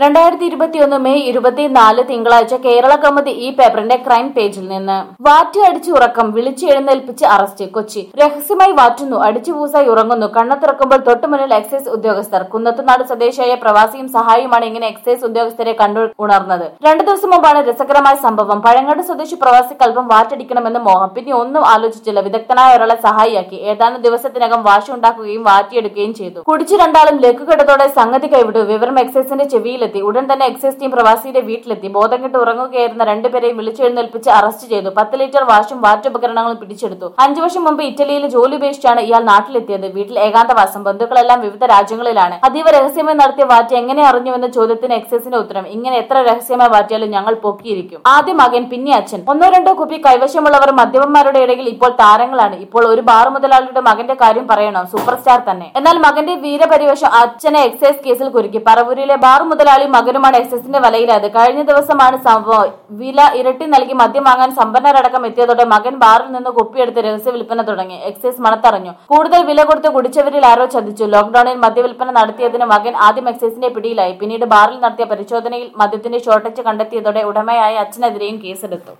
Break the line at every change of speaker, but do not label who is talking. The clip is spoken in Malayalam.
രണ്ടായിരത്തി ഇരുപത്തിയൊന്ന് മെയ് ഇരുപത്തിനാല് തിങ്കളാഴ്ച കേരള കൗമുദി ഈ പേപ്പറിന്റെ ക്രൈം പേജിൽ നിന്ന് വാറ്റ് അടിച്ചു ഉറക്കം വിളിച്ചു എഴുന്നേൽപ്പിച്ച് അറസ്റ്റ് കൊച്ചി രഹസ്യമായി വാറ്റുന്നു അടിച്ചു പൂസായി ഉറങ്ങുന്നു കണ്ണു തുറക്കുമ്പോൾ തൊട്ടുമുന്നിൽ എക്സൈസ് ഉദ്യോഗസ്ഥർ കുന്നത്തുനാട് സ്വദേശിയായ പ്രവാസിയും സഹായിയുമാണ് ഇങ്ങനെ എക്സൈസ് ഉദ്യോഗസ്ഥരെ കണ്ടു ഉണർന്നത് രണ്ടു ദിവസം മുമ്പാണ് രസകരമായ സംഭവം പഴങ്ങാട് സ്വദേശി പ്രവാസിക്ക് അല്പം വാറ്റടിക്കണമെന്ന് മോഹം പിന്നെ ഒന്നും ആലോചിച്ചില്ല വിദഗ്ധനായ ഒരാളെ സഹായിയാക്കി ഏതാനും ദിവസത്തിനകം വാശി ഉണ്ടാക്കുകയും വാറ്റിയെടുക്കുകയും ചെയ്തു കുടിച്ചു രണ്ടാളും ലക്കുകെട്ടതോടെ സംഗതി കൈവിട്ടു വിവരം എക്സൈസിന്റെ ചെവിയിലെത്തി ഉടൻ തന്നെ എക്സൈസ് ടീം പ്രവാസിയുടെ വീട്ടിലെത്തി ബോധം കെട്ട് ഉറങ്ങുകയായിരുന്ന രണ്ടുപേരെയും വിളിച്ചെഴുന്നേൽപ്പിച്ച് അറസ്റ്റ് ചെയ്തു പത്ത് ലിറ്റർ വാഷും വാറ്റുപകരണങ്ങളും പിടിച്ചെടുത്തു അഞ്ചു വർഷം മുമ്പ് ഇറ്റലിയിൽ ജോലി ഉപേക്ഷിച്ചാണ് ഇയാൾ നാട്ടിലെത്തിയത് വീട്ടിൽ ഏകാന്തവാസം ബന്ധുക്കളെല്ലാം വിവിധ രാജ്യങ്ങളിലാണ് അതീവ രഹസ്യമായി നടത്തിയ വാറ്റ് എങ്ങനെ അറിഞ്ഞുവെന്ന ചോദ്യത്തിന് എക്സൈസിന്റെ ഉത്തരം ഇങ്ങനെ എത്ര രഹസ്യമായി വാറ്റിയാലും ഞങ്ങൾ പൊക്കിയിരിക്കും ആദ്യ മകൻ പിന്നെ അച്ഛൻ ഒന്നോ രണ്ടോ കുപ്പി കൈവശമുള്ളവർ മദ്യപന്മാരുടെ ഇടയിൽ ഇപ്പോൾ താരങ്ങളാണ് ഇപ്പോൾ ഒരു ബാർ മുതലാളിയുടെ മകന്റെ കാര്യം പറയണോ സൂപ്പർ സ്റ്റാർ തന്നെ എന്നാൽ മകന്റെ വീരപരിവേഷം അച്ഛനെ എക്സൈസ് കേസിൽ കുരുക്കി പറവൂരിലെ ബാർ മുതലാളി മകനുമാണ് എക്സൈസിന്റെ വലയിലായത് കഴിഞ്ഞ ദിവസമാണ് സംഭവം വില ഇരട്ടി നൽകി മദ്യം വാങ്ങാൻ സമ്പന്നരടക്കം എത്തിയതോടെ മകൻ ബാറിൽ നിന്ന് കുപ്പിയെടുത്ത് രഹസ്യ വിൽപ്പന തുടങ്ങി എക്സൈസ് മണത്തറിഞ്ഞു കൂടുതൽ വില കൊടുത്ത് കുടിച്ചവരിൽ ആരോ ചതിച്ചു ലോക്ഡൌണിൽ മദ്യവിൽപ്പന നടത്തിയതിന് മകൻ ആദ്യം എക്സൈസിന്റെ പിടിയിലായി പിന്നീട് ബാറിൽ നടത്തിയ പരിശോധനയിൽ മദ്യത്തിന്റെ ഷോർട്ടേജ് കണ്ടെത്തിയതോടെ ഉടമയായ അച്ഛനെതിരെയും കേസെടുത്തു